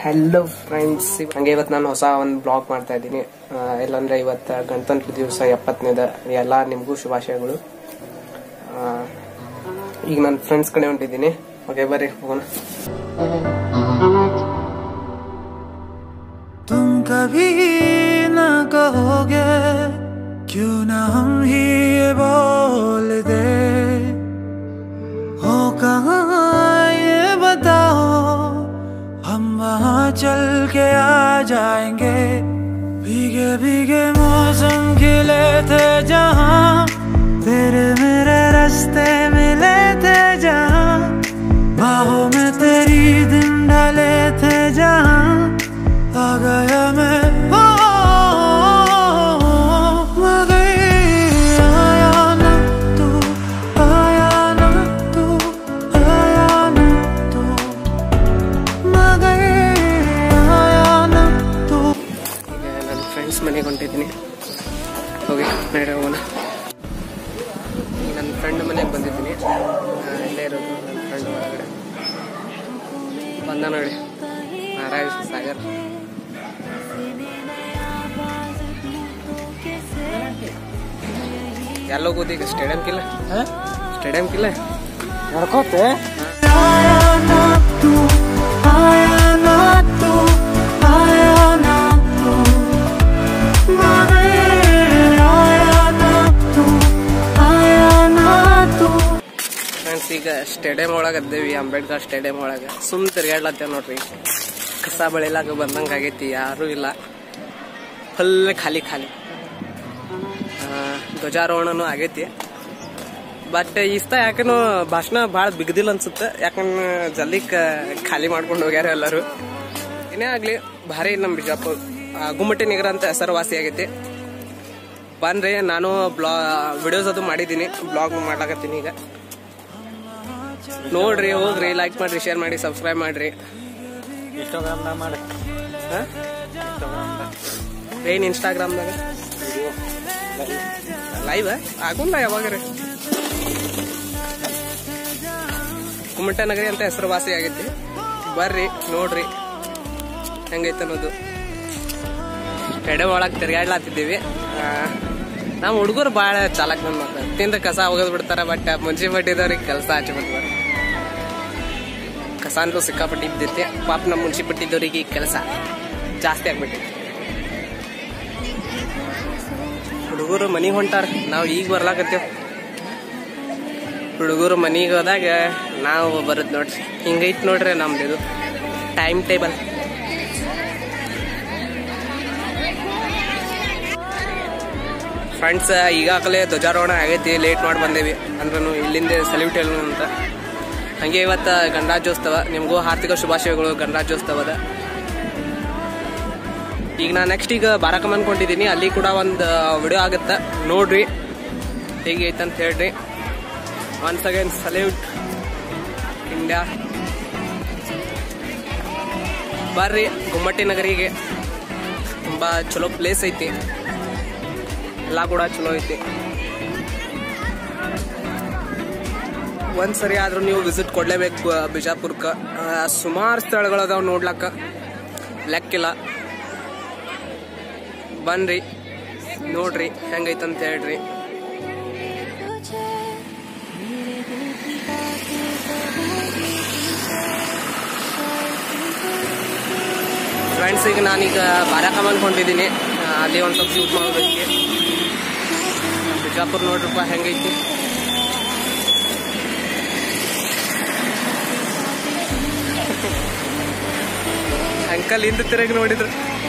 Hello friends ಹಂಗೆ ಇವತ್ತು ನಾನು ಹೊಸ ಒಂದು ಬ್ಲಾಗ್ ಮಾಡ್ತಾ ಇದ್ದೀನಿ ಇಲ್ಲಾಂದ್ರೆ ಇವತ್ತು ಗಣತಂತ್ರ ದಿವಸ ಎಪ್ಪತ್ತನೇದ ಎಲ್ಲ ನಿಮಗೂ ಶುಭಾಶಯಗಳು ಆ, ಈಗ ನನ್ನ ಫ್ರೆಂಡ್ಸ್ ಕಡೆ ಹೊಂಟಿದ್ದೀನಿ ಓಕೆ ಬರ್ರಿ ಹೋಗೋಣ तुम कभी न कहोगे क्यों न हम ही ये बोल दे हो कहाँ ये बताओ हम वहाँ चल के आ जाएंगे भीगे भीगे मौसम खिले थे जहाँ तेरे मेरे रास्ते मिले थे जहाँ बाहों में तेरी दिन ढले थे जहाँ आ गया मैं ओ, मगर आया ना तू आया ना तू आया ना तू मगर आया ना तू ಈಗ ನನ್ನ ಫ್ರೆಂಡ್ಸ್ ಮನೆಗೆ ಹೊಂಟಿದ್ದೀನಿ ಹೋಗಿ ನಡೆ ಹೋಗೋಣ ಈಗ ನನ್ನ ಫ್ರೆಂಡ್ ಮನೆಗೆ ಬಂದಿದ್ದೀನಿ ಆ, ಇಲ್ಲೇ ಇರೋದು ನನ್ನ ಫ್ರೆಂಡ್ ಹೊರಗಡೆ ಬಂದ ನೋಡಿ ನಾರಾಯಣ ಸಾಗರ್ ಎಲ್ಲೋಗೋದು ಸ್ಟೇಡಿಯಂಕಿಲ್ಲ ಸ್ಟೇಡಿಯಂಕಿಲ್ಲ ನಡ್ಕೋತೆ ಆಯಾ ನಾ ತೂ ಆಯಾ ನಾ ತೂ ಆಯಾ ನಾ ತೂ ಮगर ಆಯಾ ನಾ ತೂ ಆಯಾ ನಾ ತೂ ಫ್ರೆಂಡ್ಸ್ ಈಗ ಸ್ಟೇಡಿಯಂ ಒಳಗೆ ಅದೇವಿ ಅಂಬೇಡ್ಕರ್ ಸ್ಟೇಡಿಯಂ ಒಳಗೆ ಸುಮ್ ತಿರ್ಗಾಡ್ಲತ್ತೇವ್ ನೋಡ್ರಿ ಕಸ ಬೆಳಿಲಾಕ ಬಂದಂಗ ಆಗೈತಿ ಯಾರು ಇಲ್ಲ ಫುಲ್ ಖಾಲಿ ಖಾಲಿ ಆ, ಧ್ವಜಾರೋಹಣನು ಆಗೈತಿ ಬಟ್ ಇಷ್ಟ ಯಾಕನು ಭಾಷಣ ಭಾಳ ಬಿಗದಿಲ್ಲ ಅನ್ಸುತ್ತೆ ಯಾಕಂದ್ರೆ ಜಲ್ದಿ ಕ- ಖಾಲಿ ಮಾಡ್ಕೊಂಡು ಹೋಗ್ಯಾರ ಎಲ್ಲರೂ ಏನೇ ಆಗ್ಲಿ ಭಾರಿ ನಮ್ಮ ಬಿಜಾಪುರ್ ಆ, ಗುಮ್ಮಟಿ ನಿಗರ ಅಂತ ಹೆಸರುವಾಸಿ ಆಗೈತಿ ಬಂದ್ರೆ ನಾನು ಬ್ಲಾ ವಿಡಿಯೋಸ್ ಅದು ಮಾಡಿದ್ದೀನಿ ಬ್ಲಾಗ್ ಮಾಡ್ಲಾಕತ್ತೀನಿ ಈಗ ನೋಡ್ರಿ ಹೋಗ್ರಿ ಲೈಕ್ ಮಾಡ್ರಿ ಶೇರ್ ಮಾಡಿ ಸಬ್ಸ್ಕ್ರೈಬ್ ಮಾಡ್ರಿ ಇನ್ಸ್ಟಾಗ್ರಾಮ್ದಾಗ ಮಾಡಿ ಹಾ? ಏನ್ ಇನ್ಸ್ಟಾಗ್ರಾಮ್ದಾಗ ಲೈವ್ ಆಗುಲ್ಲ ಯಾವಾಗಾರ ಕುಮಟ ನಗರಿ ಅಂತ ಹೆಸರುವಾಸಿ ಆಗೈತಿ ಬರ್ರಿ ನೋಡ್ರಿ ಹೆಂಗೈತೆ ಅನ್ನೋದು ಸ್ಟೇಡಿಯಂ ಒಳಗೆ ತಿರ್ಗಾಡ್ಲಾತಿದ್ದೀವಿ ಆ, ನಮ್ಮ ಹುಡುಗರು ಭಾಳ ಚಾಲಕ್ ನನ್ನ ಮಕ್ಳು ತಿಂದ ಕಸ ಒಗದ್ ಬಿಡ್ತಾರ ಬಟ್ ಮುನ್ಸಿಪಾಲ್ಟಿದವ್ರಿಗೆ ಕೆಲಸ ಹಚ್ಚಿ ಬಿಡ್ತಾರೆ ಕಸ ಅಂತೂ ಸಿಕ್ಕಾಪಟ್ಟಿ ಇದ್ದೈತಿ ಪಾಪ ನಮ್ಮ ಮುನ್ಸಿಪಾಲ್ಟಿದವ್ರಿಗೆ ಕೆಲಸ ಜಾಸ್ತಿ ಆಗ್ಬಿಟ್ಟೈತಿ ಹುಡುಗರು ಮನಿಗೆ ಹೊಂಟಾರ ನಾವು ಈಗ ಬರ್ಲಾಕತ್ತೇವ್ ಹುಡುಗರು ಮನಿಗೆ ಹೋದಾಗ ನಾವು ಬರೋದು ನೋಡ್ರಿ ಹಿಂಗೈತ್ ನೋಡ್ರಿ ನಮ್ದು ಇದು ಟೈಮ್ ಟೇಬಲ್ ಫ್ರೆಂಡ್ಸ್ ಈಗಾಗಲೇ ಧ್ವಜಾರೋಹಣ ಆಗೈತಿ ಲೇಟ್ ಮಾಡಿ ಬಂದೇವಿ ಅಂದ್ರೂ ಇಲ್ಲಿಂದ ಸಲ್ಯೂಟ್ ಹೇಳೋಣ ಅಂತ ಹಂಗೆ ಇವತ್ತು ಗಣರಾಜ್ಯೋತ್ಸವ ನಿಮಗೂ ಹಾರ್ದಿಕ ಶುಭಾಶಯಗಳು ಗಣರಾಜ್ಯೋತ್ಸವದ ಈಗ ನಾ ನೆಕ್ಸ್ಟ್ ಈಗ ಬಾರಕಮ್ ಅನ್ಕೊಂಡಿದ್ದೀನಿ ಅಲ್ಲಿ ಕೂಡ ಒಂದು ವಿಡಿಯೋ ಆಗುತ್ತೆ ನೋಡ್ರಿ ಹೇಗೈತೆ ಅಂತ ಹೇಳ್ರಿ ಒನ್ಸ್ ಅಗೇನ್ ಸಲ್ಯೂಟ್ ಇಂಡಿಯಾ ಬರ್ರಿ ಗುಮ್ಮಟಿ ನಗರಿಗೆ ತುಂಬ ಚಲೋ ಪ್ಲೇಸ್ ಐತಿ ಎಲ್ಲ ಕೂಡ ಚಲೋ ಐತಿ ಒಂದ್ಸರಿ ಆದ್ರೂ ನೀವು ವಿಸಿಟ್ ಕೊಡ್ಲೇಬೇಕು ಆ, ಬಿಜಾಪುರ್ಕ ಸುಮಾರು ಸ್ಥಳಗಳದಾವ್ ನೋಡ್ಲಕ್ಕ ಲೆಕ್ಕಿಲ್ಲ ಬನ್ರಿ ನೋಡ್ರಿ ಹೆಂಗೈತಂತ ಹೇಳ್ರಿ ಫ್ರೆಂಡ್ಸ್ ಈಗ ನಾನೀಗ ಬಾರಾಕಮ್ ಅನ್ಕೊಂಡಿದ್ದೀನಿ ಆ, ಅಲ್ಲಿ ಒಂದು ಸ್ವಲ್ಪ ಶೂಟ್ ಮಾಡೋದಕ್ಕೆ ನಮ್ಮ ಬಿಜಾಪುರ್ ನೋಡ್ರಪ್ಪ ಹೆಂಗೈತಿ ಅಂಕಲ್ ಹಿಂದೆ ತಿರುಗಿ ನೋಡಿದ್ರು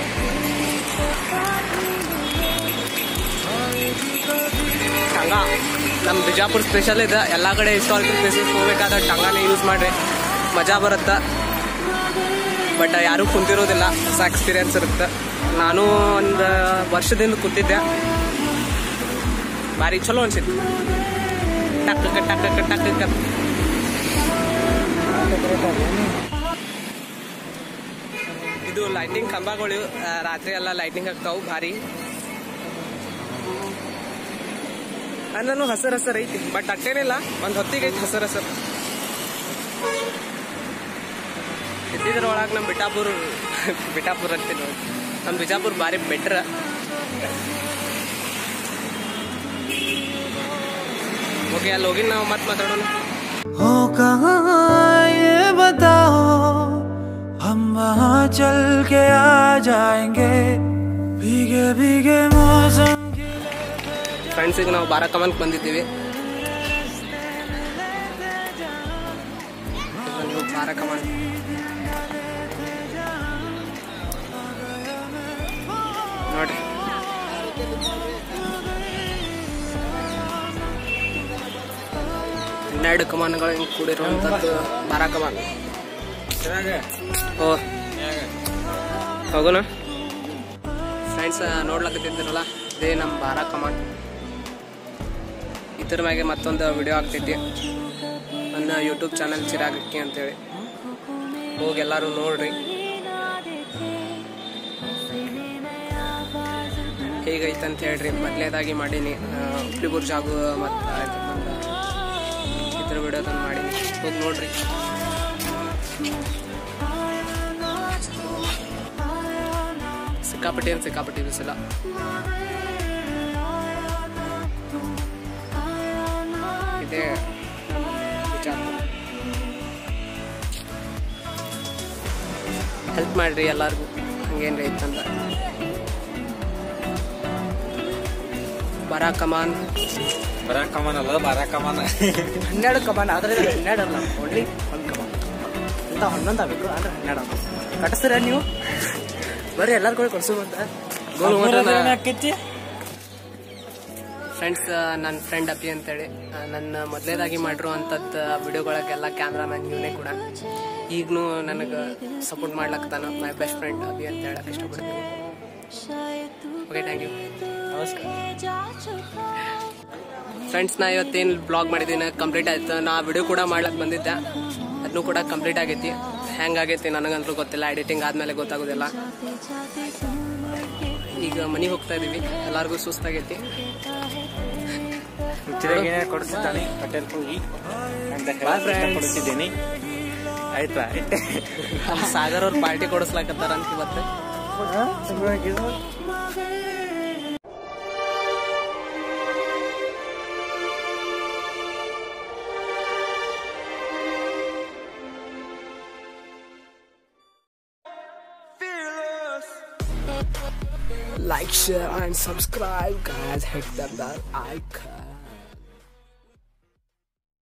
ಟಂಗ ನಮ್ಮ ಬಿಜಾಪುರ್ ಸ್ಪೆಷಲ್ ಇದೆ ಎಲ್ಲ ಕಡೆ ಹಿಸ್ಟಾರಿಕಲ್ ಪ್ಲೇಸಸ್ ಹೋಗ್ಬೇಕಾದ್ರೆ ಟಂಗಾನೇ ಯೂಸ್ ಮಾಡ್ರಿ ಮಜಾ ಬರುತ್ತೆ ಬಟ್ ಯಾರೂ ಕುಂತಿರೋದಿಲ್ಲ ಹೊಸ ಎಕ್ಸ್ಪೀರಿಯನ್ಸ್ ಇರುತ್ತೆ ನಾನು ಒಂದು ವರ್ಷದಿಂದ ಕೂತಿದ್ದೆ ಭಾರಿ ಚಲೋ ಅನ್ಸಿತ್ತು ಟಕ್ ಟಕ್ ಟಕ್ ಟಕ್ ಇದು ಲೈಟಿಂಗ್ ಕಂಬಗಳು ಆ, ರಾತ್ರಿ ಎಲ್ಲ ಲೈಟಿಂಗ್ ಆಗ್ತಾವು ಭಾರಿ ನಾನು ಹಸರ್ ಹಸರ್ ಐತಿ ಬಟ್ ಅಟ್ಟೇನಿಲ್ಲ ಒಂದ್ ಹೊತ್ತಿಗೆ ಐತಿ ಹಸರ್ ಹಸರ್ ಇದ್ದಿದ್ರ ಒಳಗೆ ನಮ್ಮ ಬಿಟಾಪುರ್ ಬಿಟಾಪುರ್ ಅಂತೀನಿ ನೋಡಿ ನಮ್ಮ ಬಿಜಾಪುರ್ ಭಾರಿ ಬೆಟ್ರ ಓಕೆ ಅಲ್ಲಿ ಹೋಗಿ ನಾವು ಮತ್ತೆ ಮಾತಾಡೋಣ हो कहाँ ये बताओ हम वहाँ चल के आ जाएंगे भीगे भीगे मौसम की ಫ್ರೆಂಡ್ಸಿಗೆ ನಾವು ಬಾರ ಕಮನ್ಗೆ ಬಂದಿದ್ದೀವಿ ಇದು ಬಾರ ಕಮನ್ ನೋಡ್ರಿ ಹನ್ನೆರಡು ಕಮಾನ್ಗಳು ಹಿಂಗೆ ಕೂಡಿರುವಂಥದ್ದು ಬಾರ ಕಮಾನ್ ಓ ಹೋಗೋಣ ಫ್ರೆಂಡ್ಸ್ ನೋಡ್ಲಕತ್ತಿದ್ರಲ್ಲ ಇದೇ ನಮ್ಮ ಬಾರ ಕಮಾಂಡ್ ಇದ್ರ ಮ್ಯಾಗೆ ಮತ್ತೊಂದು ವಿಡಿಯೋ ಆಗ್ತೈತಿ ನನ್ನ ಯೂಟ್ಯೂಬ್ ಚಾನಲ್ ಚಿರಾಗಕ್ಕಿ ಅಂತೇಳಿ ಹೋಗಿ ಎಲ್ಲರೂ ನೋಡ್ರಿ ಹೇಗೈತೆ ಅಂತ ಹೇಳ್ರಿ ಮೊದಲೇದಾಗಿ ಮಾಡೀನಿ ಆ, ಹುಬ್ಳಿ ಬುರ್ಜಾಗು ಮತ್ತು ಇದ್ರ ವಿಡಿಯೋದನ್ನು ಮಾಡೀನಿ ಹೋಗಿ ನೋಡ್ರಿ ಸಿಕ್ಕಾಪಟ್ಟಿ ಅಂತ ಸಿಕ್ಕಾಪಟ್ಟಿ ಬಿಸಿಲ ಇದೆ ಬಿಜಾಪುರ ಹೆಲ್ಪ್ ಮಾಡ್ರಿ ಎಲ್ಲಾರ್ಗು ಹಂಗೇನ್ರಿ ಇತ್ತಂದ ಬರ ಕಮಾನ್ ಬರ ಕಮಾನ್ ಅಲ್ಲ ಬರ ಕಮಾನ್ ಹನ್ನೆರಡು ಕಮಾನ್ ಆದ್ರೆ ಇದು ಹನ್ನೆರಡು ಅಲ್ಲ ಓನ್ಲಿ ಒಂದು ಕಮಾನ್ ಅಂತ ಹನ್ನೊಂದು ಆಗಬೇಕು ಅಂದ್ರೆ ಹನ್ನೆರಡು ಕಟ್ಟಿಸ್ತೀರ ನೀವು ಬರ್ರಿ ಎಲ್ಲಾರು ಕೂಡ ಕೊಡ್ಸು ಅಂತ ಫ್ರೆಂಡ್ಸ್ ನನ್ನ ಫ್ರೆಂಡ್ ಅಪಿ ಅಂತೇಳಿ ಆ, ನನ್ನ ಮೊದಲೇದಾಗಿ ಮಾಡಿರುವಂಥದ್ದು ವಿಡಿಯೋಗಳಿಗೆಲ್ಲ ಕ್ಯಾಮ್ರಾಮನ್ ಇವನೇ ಕೂಡ ಈಗಲೂ ನನಗೆ ಸಪೋರ್ಟ್ ಮಾಡ್ಲಕ್ತಾನ ಮೈ ಬೆಸ್ಟ್ ಫ್ರೆಂಡ್ ಅಪಿ ಅಂತ ಹೇಳಕ್ ಇಷ್ಟಪಡ್ತೀನಿ ಓಕೆ ಥ್ಯಾಂಕ್ ಯು ನಮಸ್ಕಾರ ಫ್ರೆಂಡ್ಸ್ ನಾ ಇವತ್ತೇನು ಬ್ಲಾಗ್ ಮಾಡಿದ್ದೀನಿ ಕಂಪ್ಲೀಟ್ ಆಯ್ತು ನಾ ವಿಡಿಯೋ ಕೂಡ ಮಾಡ್ಲಕ್ಕೆ ಬಂದಿದ್ದೆ ಅದನ್ನು ಕೂಡ ಕಂಪ್ಲೀಟ್ ಆಗೈತಿ ಹೆಂಗಾಗೈತಿ ನನಗಂತೂ ಗೊತ್ತಿಲ್ಲ ಎಡಿಟಿಂಗ್ ಆದ್ಮೇಲೆ ಗೊತ್ತಾಗೋದಿಲ್ಲ ಈಗ ಮನೆಗೆ ಹೋಗ್ತಾ ಇದೀವಿ ಎಲ್ಲಾರ್ಗೂ ಸುಸ್ತಾಗೈತಿ ಕೊಡಿಸಿದ್ದಾನೆ ಹೋಟೆಲ್ ಹೋಗಿ ಅಂತ Bye, friends. ಕೊಡಿಸಿದ್ದೀನಿ ಆಯ್ತಾ ಸಾಗರ್ ಅವ್ರ ಪಾರ್ಟಿ ಕೊಡಿಸ್ಲಾಕತ್ತಾರ ಅಂತ ಇವತ್ತು like share and subscribe guys hit the bell icon